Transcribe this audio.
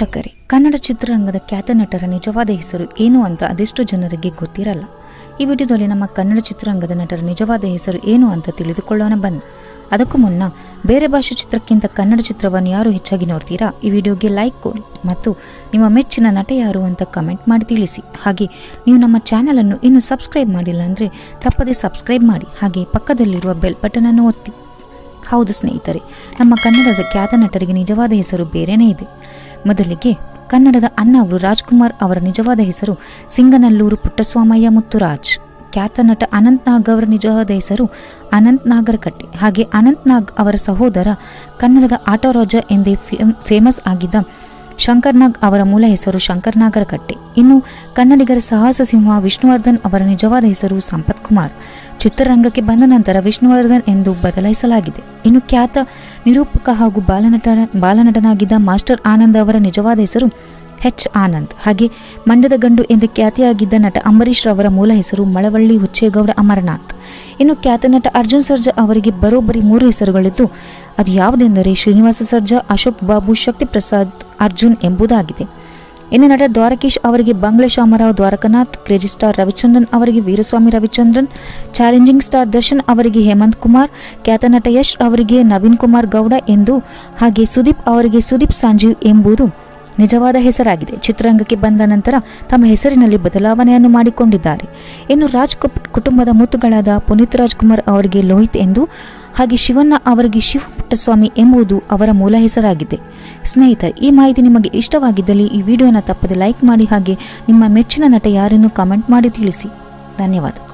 ವೀಕ್ಷಕರೇ ಕನ್ನಡ ಚಿತ್ರರಂಗದ ಖ್ಯಾತ ನಟರ ನಿಜವಾದ ಹೆಸರು ಏನು ಅಂತ ಅದೆಷ್ಟು ಜನರಿಗೆ ಗೊತ್ತಿರಲ್ಲ ಈ ವಿಡಿಯೋದಲ್ಲಿ ನಮ್ಮ ಕನ್ನಡ ಚಿತ್ರರಂಗದ ನಟರ ನಿಜವಾದ ಹೆಸರು ಏನು ಅಂತ ತಿಳಿದುಕೊಳ್ಳೋಣ ಬನ್ನಿ ಅದಕ್ಕೂ ಮುನ್ನ ಬೇರೆ ಭಾಷೆ ಚಿತ್ರಕ್ಕಿಂತ ಕನ್ನಡ ಚಿತ್ರವನ್ನು ಯಾರು ಹೆಚ್ಚಾಗಿ ನೋಡ್ತೀರಾ ಈ ವಿಡಿಯೋಗೆ ಲೈಕ್ ಕೊಡಿ ಮತ್ತು ನಿಮ್ಮ ಮೆಚ್ಚಿನ ನಟ ಯಾರು ಅಂತ ಕಮೆಂಟ್ ಮಾಡಿ ತಿಳಿಸಿ ಹಾಗೆ ನೀವು ನಮ್ಮ ಚಾನೆಲ್ ಅನ್ನು ಇನ್ನೂ ಸಬ್ಸ್ಕ್ರೈಬ್ ಮಾಡಿಲ್ಲ ಅಂದರೆ ತಪ್ಪದೆ ಸಬ್ಸ್ಕ್ರೈಬ್ ಮಾಡಿ ಹಾಗೆ ಪಕ್ಕದಲ್ಲಿರುವ ಬೆಲ್ ಬಟನ್ ಅನ್ನು ಒತ್ತಿ ಹೌದು ಸ್ನೇಹಿತರೆ ನಮ್ಮ ಕನ್ನಡದ ಖ್ಯಾತ ನಟರಿಗೆ ನಿಜವಾದ ಹೆಸರು ಬೇರೆನೇ ಇದೆ ಮೊದಲಿಗೆ ಕನ್ನಡದ ಅಣ್ಣ ಅವರು ರಾಜ್ಕುಮಾರ್ ಅವರ ನಿಜವಾದ ಹೆಸರು ಸಿಂಗನಲ್ಲೂರು ಪುಟ್ಟಸ್ವಾಮಯ್ಯ ಮುತ್ತುರಾಜ್ ಖ್ಯಾತ ನಟ ಅನಂತ್ ನಾಗ್ ಅವರ ನಿಜವಾದ ಹೆಸರು ಅನಂತ್ ನಾಗರಕಟ್ಟೆ ಹಾಗೆ ಅನಂತ್ ನಾಗ್ ಅವರ ಸಹೋದರ ಕನ್ನಡದ ಆಟೋ ರಾಜ ಎಂದೇ ಫೇಮ್- ಫೇಮಸ್ ಆಗಿದ್ದ ಶಂಕರ್ ನಾಗ್ ಅವರ ಮೂಲ ಹೆಸರು ಶಂಕರ್ ನಾಗರಕಟ್ಟೆ ಇನ್ನು ಕನ್ನಡಿಗರ ಸಾಹಸ ಸಿಂಹ ವಿಷ್ಣುವರ್ಧನ್ ಅವರ ನಿಜವಾದ ಹೆಸರು ಸಂಪತ್ ಕುಮಾರ್ ಚಿತ್ರರಂಗಕ್ಕೆ ಬಂದ ನಂತರ ವಿಷ್ಣುವರ್ಧನ್ ಎಂದು ಬದಲಾಯಿಸಲಾಗಿದೆ ಇನ್ನು ಖ್ಯಾತ ನಿರೂಪಕ ಹಾಗೂ ಬಾಲನಟ ಬಾಲನಟನಾಗಿದ್ದ ಮಾಸ್ಟರ್ ಆನಂದ್ ಅವರ ನಿಜವಾದ ಹೆಸರು ಎಚ್ ಆನಂದ್ ಹಾಗೆ ಮಂಡ್ಯದ ಗಂಡು ಎಂದು ಖ್ಯಾತಿಯಾಗಿದ್ದ ನಟ ಅಂಬರೀಶ್ ರವರ ಮೂಲ ಹೆಸರು ಮಳವಳ್ಳಿ ಹುಚ್ಚೇಗೌಡ ಅಮರನಾಥ್ ಇನ್ನು ಖ್ಯಾತ ನಟ ಅರ್ಜುನ್ ಸರ್ಜಾ ಅವರಿಗೆ ಬರೋಬ್ಬರಿ ಮೂರು ಹೆಸರುಗಳಿದ್ದು ಅದು ಯಾವುದೆಂದರೆ ಶ್ರೀನಿವಾಸ ಸರ್ಜಾ ಅಶೋಕ್ ಬಾಬು ಶಕ್ತಿ ಪ್ರಸಾದ್ ಅರ್ಜುನ್ ಎಂಬುದಾಗಿದೆ ಇನ್ನು ನಟ ದ್ವಾರಕೀಶ್ ಅವರಿಗೆ ಬಂಗ್ಲೆ ಶಾಮರಾವ್ ದ್ವಾರಕನಾಥ್ ಕ್ರೇಜಿ ಸ್ಟಾರ್ ರವಿಚಂದ್ರನ್ ಅವರಿಗೆ ವೀರಸ್ವಾಮಿ ರವಿಚಂದ್ರನ್ ಚಾಲೆಂಜಿಂಗ್ ಸ್ಟಾರ್ ದರ್ಶನ್ ಅವರಿಗೆ ಹೇಮಂತ್ ಕುಮಾರ್ ಖ್ಯಾತ ನಟ ಯಶ್ ಅವರಿಗೆ ನವೀನ್ ಕುಮಾರ್ ಗೌಡ ಎಂದು ಹಾಗೆ ಸುದೀಪ್ ಅವರಿಗೆ ಸುದೀಪ್ ಸಂಜೀವ್ ಎಂಬುದು ನಿಜವಾದ ಹೆಸರಾಗಿದೆ ಚಿತ್ರರಂಗಕ್ಕೆ ಬಂದ ನಂತರ ತಮ್ಮ ಹೆಸರಿನಲ್ಲಿ ಬದಲಾವಣೆಯನ್ನು ಮಾಡಿಕೊಂಡಿದ್ದಾರೆ ಇನ್ನು ರಾಜ್ ಕುಪ್- ಕುಟುಂಬದ ಮುತ್ತುಗಳಾದ ಪುನೀತ್ ರಾಜ್ಕುಮಾರ್ ಅವರಿಗೆ ಲೋಹಿತ್ ಎಂದು ಹಾಗೆ ಶಿವಣ್ಣ ಅವರಿಗೆ ಶಿವ ಪುಟ್ಟಸ್ವಾಮಿ ಎಂಬುದು ಅವರ ಮೂಲ ಹೆಸರಾಗಿದೆ ಸ್ನೇಹಿತರೆ ಈ ಮಾಹಿತಿ ನಿಮಗೆ ಇಷ್ಟವಾಗಿದ್ದಲ್ಲಿ ಈ ವಿಡಿಯೋನ ತಪ್ಪದೆ ಲೈಕ್ ಮಾಡಿ ಹಾಗೆ ನಿಮ್ಮ ಮೆಚ್ಚಿನ ನಟ ಯಾರೆನ್ನು ಕಾಮೆಂಟ್ ಮಾಡಿ ತಿಳಿಸಿ ಧನ್ಯವಾದ